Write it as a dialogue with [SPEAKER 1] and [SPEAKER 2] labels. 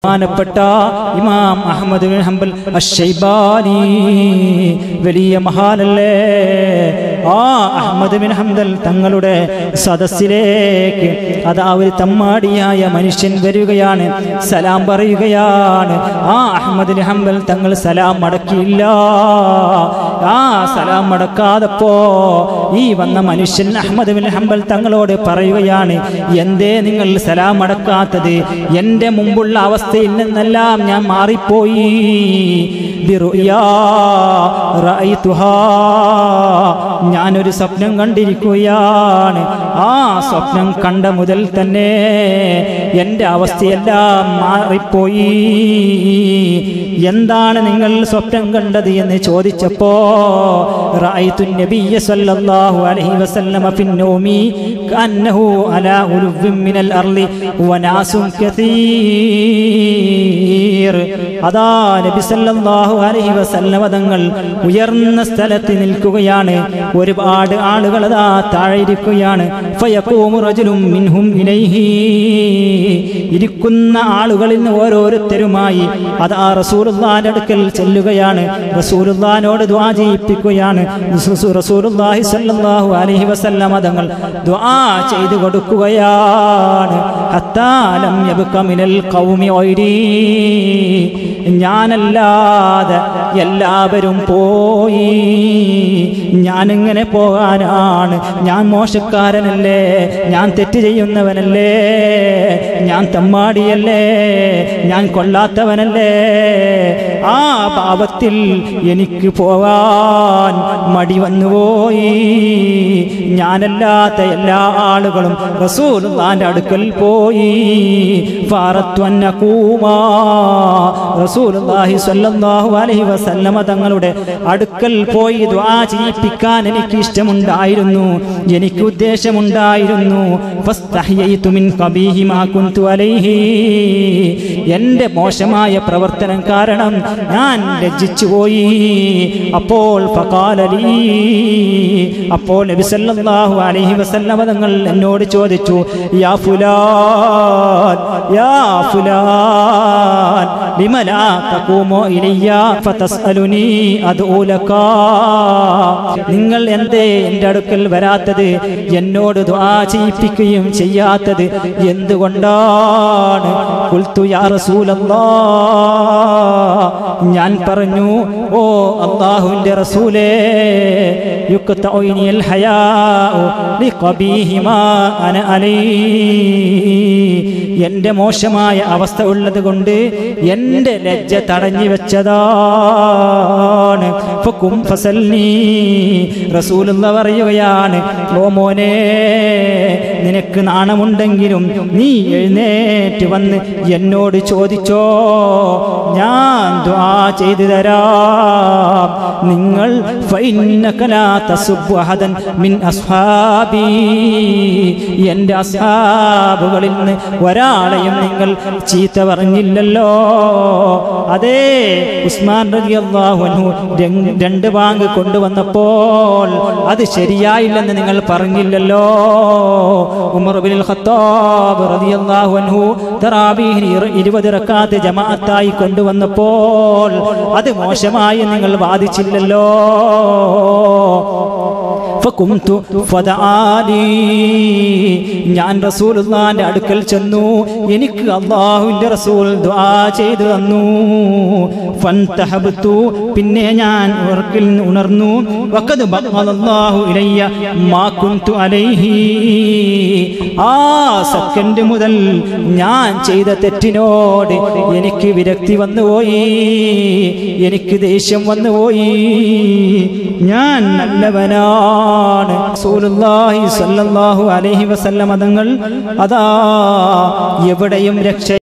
[SPEAKER 1] ബഹുമാനപ്പെട്ട ഇമാം Ahmed bin Hanbal അഷൈബാനി വലിയ മഹാനല്ലേ ആ അഹമ്മദ് ബിൻ ഹംദൽ തങ്ങളുടെ സദസ്സിലേക്ക് അതാ ഒരു തമ്മാടിയായ മനുഷ്യൻ വരികയാണ് സലാം പറയുകയാണ് ആ അഹമ്മദ് ബിൻ ഹംബൽ തങ്ങൾ സലാം മടക്കിയില്ല ആ സലാം മടക്കാതപ്പോ ഈ വന്ന മനുഷ്യൻ അഹമ്മദ് ബിൻ ഹംബൽ തങ്ങളോട് പറയുകയാണ് എന്തേ നിങ്ങൾ സലാം മടക്കാത്തത് എൻ്റെ മുമ്പുള്ള അവസ്ഥയിൽ നിന്നെല്ലാം ഞാൻ മാറിപ്പോയി ബിറുയാ റഅയ്തുഹാ. ഞാനൊരു സ്വപ്നം കണ്ടിരിക്കുകയാണ് ആ സ്വപ്നം കണ്ട മുതൽ തന്നെ എൻ്റെ അവസ്ഥയെല്ലാം മാറിപ്പോയി എന്താണ് നിങ്ങൾ സ്വപ്നം കണ്ടത് എന്ന് ചോദിച്ചപ്പോ റഅയ്തു നബിയ്യ സല്ലല്ലാഹു അലൈഹി വസല്ലമ ഫിന്നൗമി കഅന്നഹു അലാ ഉലുവ്വിൻ മിനൽ അർളി വനാസും കസീർ അതാ നബി സല്ലല്ലാഹു അലൈഹി വസല്ലമ തങ്ങൾ ഉയർന്ന സ്ഥലത്ത് നിൽക്കുകയാണ് ഒരുപാട് ആളുകൾ അതാ താഴെ ഇരിക്കുകയാണ് ഫയഖൂമു റജുലും മിൻഹും ഇലൈഹി ഇരിക്കുന്ന ആളുകളിൽ നിന്ന് ഓരോരുത്തരുമായി അതാ റസൂലുള്ളാഹിന്റെ അടുക്കൽ ചെല്ലുകയാണ് റസൂലുള്ളാഹിനോട് ദുആ ചെയ്യിപ്പിക്കുകയാണ് റസൂ- റസൂലുള്ളാഹി സ്വല്ലല്ലാഹു അലൈഹി വസല്ലമ തങ്ങൾ ദുആ ചെയ്തു കൊടുക്കുകയാണ് ഹത്താ ലം യബ്ക മിനൽ ഖൗമി ഗൈരി ഞാനല്ലാതെ എല്ലാവരും പോയി ഞാനിങ്ങനെ പോകാനാണ് ഞാൻ മോശക്കാരനല്ലേ ഞാൻ തെറ്റ് ചെയ്യുന്നവനല്ലേ ഞാൻ തമ്മാടിയല്ലേ ഞാൻ കൊള്ളാത്തവനല്ലേ ആ പാപത്തിൽ എനിക്ക് പോകാൻ മടി വന്നുപോയി ഞാനല്ലാത്ത എല്ലാ ആളുകളും റസൂലുള്ളാന്റെ അടുക്കൽ പോയി ഫാറത്വന്നകൂമാ റസൂലുള്ളാഹി സ്വല്ലല്ലാഹു അലൈഹി വസല്ലമ തങ്ങളുടെ അടുക്കൽ പോയി ദുആ ചെയ്യിപ്പിക്കാൻ എനിക്ക് ഇഷ്ടമുണ്ടായിരുന്നു എനിക്ക് ഉദ്ദേശമുണ്ടായിരുന്നു ഫസ്തഹ്യയ്തു മിൻ ഖബീഹി മാ കുന്തു അലൈഹി എൻ്റെ മോശമായ പ്രവർത്തനം കാരണം ഞാൻ ലജ്ജിച്ചു പോയി അപ്പോൾ ഫഖാലലി അപ്പോൾ നബി സല്ലല്ലാഹു അലൈഹി വസല്ലമ തങ്ങൾ എന്നോട് ചോദിച്ചു യാ ഫുലാൻ യാ ഫുലാൻ ലിമ ലാ തഖൂമു ഇലയ്യ ഫതസ്അലുനി അദ്ഉ ലക നിങ്ങൾ എന്തേ എൻ്റെ അടുക്കൽ വരാത്തത് എന്നോട് ദുആ ചെയ്യിപ്പിക്കുകയും ചെയ്യാത്തത് എന്തുകൊണ്ടാണ് ഖുൽതു യാ റസൂലല്ലാഹ് ഞാൻ പറഞ്ഞു ഓ അള്ളാഹുവിൻ്റെ റസൂലേ യുക്തഉനിൽ ഹയാഉ ലിഖബീഹി മാ അന അലൈ എൻ്റെ മോശമായ അവസ്ഥ ഉള്ളത് കൊണ്ട് എൻ്റെ ലജ്ജ തടഞ്ഞു വെച്ചതാണ് ഫക്കും ഫസൽനി റസൂലുള്ള പറയുകയാണ് ഓ മോനെ നിനക്ക് നാണമുണ്ടെങ്കിലും നീ എഴുന്നേറ്റ് വന്ന് എന്നോട് ചോദിച്ചോ ഞാൻ ദ്വാ ചെയ്തു തരാം നിങ്ങൾ ഫൈന്നക ലാ തസുബ്ബു അഹദൻ മിൻ അസ്ഹാബി എൻ്റെ അസ്ഹാബുകളിൽ നിന്ന് ഒരാളെയും നിങ്ങൾ ചീത്ത പറഞ്ഞില്ലല്ലോ അതേ ഉസ്മാൻ റളിയല്ലാഹു അൻഹു രൺ- രണ്ട് ബാങ്ക് കൊണ്ടുവന്നപ്പോൾ അത് ശരിയായില്ലെന്ന് നിങ്ങൾ പറഞ്ഞില്ലല്ലോ ഉമർ ബിൻ ഖത്താബ് റളിയല്ലാഹു അൻഹു തറാബീഹിന് ഇറ- ഇരുപത് റക്കാത്ത് ജമാഅത്തായി കൊണ്ടുവന്നപ്പോൾ അത് മോശമായി നിങ്ങൾ വാദിച്ചില്ലല്ലോ ഫകുംതു ഫദആലി ഞാൻ റസൂലുള്ളാന്റെ അടുക്കൽ ചെന്നു എനിക്ക് അള്ളാഹുവിന്റെ റസൂൽ ദുആ ചെയ്തു തന്നു ഫൻതഹബ്തു പിന്നെ ഞാൻ ഉറക്കിൽ നിന്ന് ഉണർന്നു വഖദ് ബഖലല്ലാഹു ഇലയ്യ മാ കുന്തു അലൈഹി ആ സെക്കൻഡ് മുതൽ ഞാൻ ചെയ്ത തെറ്റിനോട് എനിക്ക് വിരക്തി വന്നുപോയി എനിക്ക് ദേഷ്യം വന്നുപോയി ഞാൻ നല്ലവനാണ് റസൂലുള്ളാഹി സ്വല്ലല്ലാഹു അലൈഹി വസല്ലമ തങ്ങൾ അതാ എവിടെയും രക്ഷ